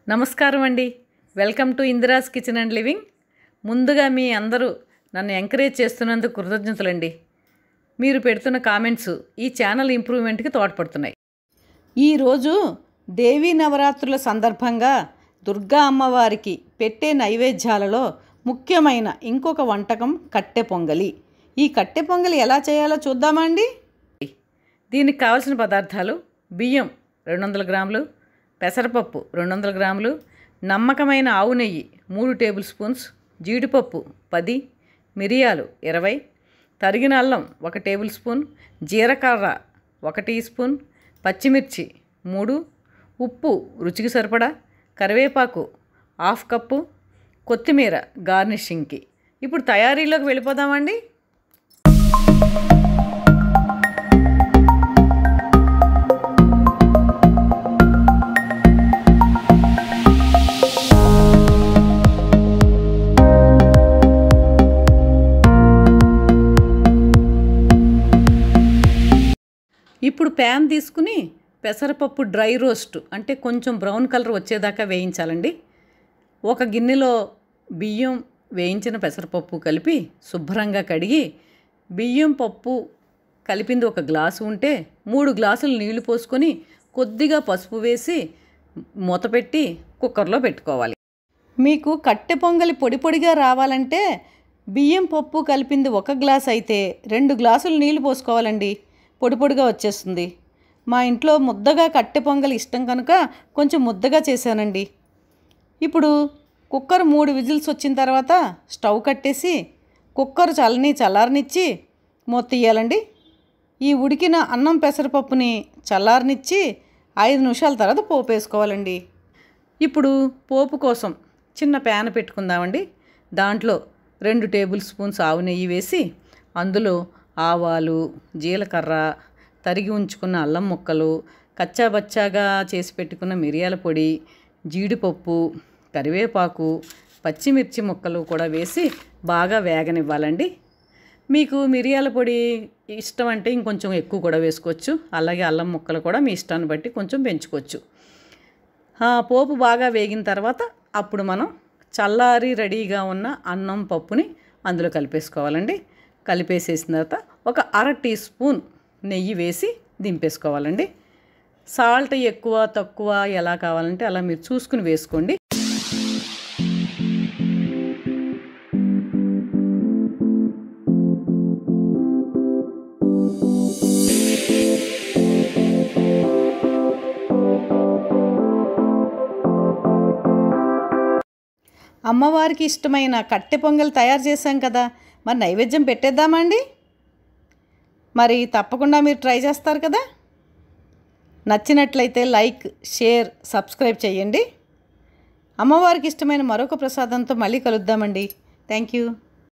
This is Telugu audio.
నమస్కారం అండి welcome to Indira's kitchen and living ముందుగా మీ అందరూ నన్ను ఎంకరేజ్ చేస్తున్నందుకు కృతజ్ఞతలండి మీరు పెడుతున్న కామెంట్స్ ఈ ఛానల్ ఇంప్రూవ్మెంట్కి తోడ్పడుతున్నాయి ఈరోజు దేవీ నవరాత్రుల సందర్భంగా దుర్గా అమ్మవారికి పెట్టే నైవేద్యాలలో ముఖ్యమైన ఇంకొక వంటకం కట్టె పొంగలి ఈ కట్టె పొంగలి ఎలా చేయాలో చూద్దామా అండి దీనికి కావలసిన పదార్థాలు బియ్యం రెండు వందల గ్రాములు పెసరపప్పు రెండు వందల గ్రాములు నమ్మకమైన ఆవు నెయ్యి మూడు టేబుల్ స్పూన్స్ జీడిపప్పు పది మిరియాలు ఇరవై తరిగిన అల్లం ఒక టేబుల్ స్పూన్ జీలకర్ర ఒక టీ స్పూన్ పచ్చిమిర్చి మూడు ఉప్పు రుచికి సరిపడా కరివేపాకు హాఫ్ కప్పు కొత్తిమీర గార్నిషింగ్కి ఇప్పుడు తయారీలోకి వెళ్ళిపోదామండి ఇప్పుడు ప్యాన్ తీసుకుని పెసరపప్పు డ్రై రోస్ట్ అంటే కొంచెం బ్రౌన్ కలర్ వచ్చేదాకా వేయించాలండి ఒక గిన్నెలో బియ్యం వేయించిన పెసరపప్పు కలిపి శుభ్రంగా కడిగి బియ్యం పప్పు కలిపింది ఒక గ్లాసు ఉంటే మూడు గ్లాసులు నీళ్లు పోసుకొని కొద్దిగా పసుపు వేసి మూత పెట్టి కుక్కర్లో పెట్టుకోవాలి మీకు కట్టె పొంగలి పొడి పొడిగా రావాలంటే బియ్యం పప్పు కలిపింది ఒక గ్లాస్ అయితే రెండు గ్లాసులు నీళ్లు పోసుకోవాలండి పొడి పొడిగా వచ్చేస్తుంది మా ఇంట్లో ముద్దగా కట్టె పొంగలి ఇష్టం కనుక కొంచెం ముద్దగా చేశానండి ఇప్పుడు కుక్కర్ మూడు విజిల్స్ వచ్చిన తర్వాత స్టవ్ కట్టేసి కుక్కర్ చల్లని చల్లారనిచ్చి మూత తీయాలండి ఈ ఉడికిన అన్నం పెసరపప్పుని చల్లారనిచ్చి ఐదు నిమిషాల తర్వాత పోపు వేసుకోవాలండి ఇప్పుడు పోపు కోసం చిన్న ప్యాన్ పెట్టుకుందామండి దాంట్లో రెండు టేబుల్ స్పూన్స్ ఆవు నెయ్యి వేసి అందులో ఆవాలు జీలకర్ర తరిగి ఉంచుకున్న అల్లం ముక్కలు కచ్చాబచ్చాగా చేసి పెట్టుకున్న మిరియాల పొడి జీడిపప్పు కరివేపాకు పచ్చిమిర్చి ముక్కలు కూడా వేసి బాగా వేగనివ్వాలండి మీకు మిరియాల పొడి ఇష్టం అంటే ఇంకొంచెం ఎక్కువ కూడా వేసుకోవచ్చు అలాగే అల్లం ముక్కలు కూడా మీ ఇష్టాన్ని బట్టి కొంచెం పెంచుకోవచ్చు ఆ పోపు బాగా వేగిన తర్వాత అప్పుడు మనం చల్లారి రెడీగా ఉన్న అన్నం పప్పుని అందులో కలిపేసుకోవాలండి కలిపేసేసిన తర్వాత ఒక అర టీ స్పూన్ నెయ్యి వేసి దింపేసుకోవాలండి సాల్ట్ ఎక్కువ తక్కువ ఎలా కావాలంటే అలా మీరు చూసుకుని వేసుకోండి అమ్మవారికి ఇష్టమైన కట్టె పొంగల్ తయారు చేశాం కదా మరి నైవేద్యం పెట్టేద్దామా అండి మరి తప్పకుండా మీరు ట్రై చేస్తారు కదా నచ్చినట్లయితే లైక్ షేర్ సబ్స్క్రైబ్ చేయండి అమ్మవారికి ఇష్టమైన మరొక ప్రసాదంతో మళ్ళీ కలుద్దామండి థ్యాంక్ యూ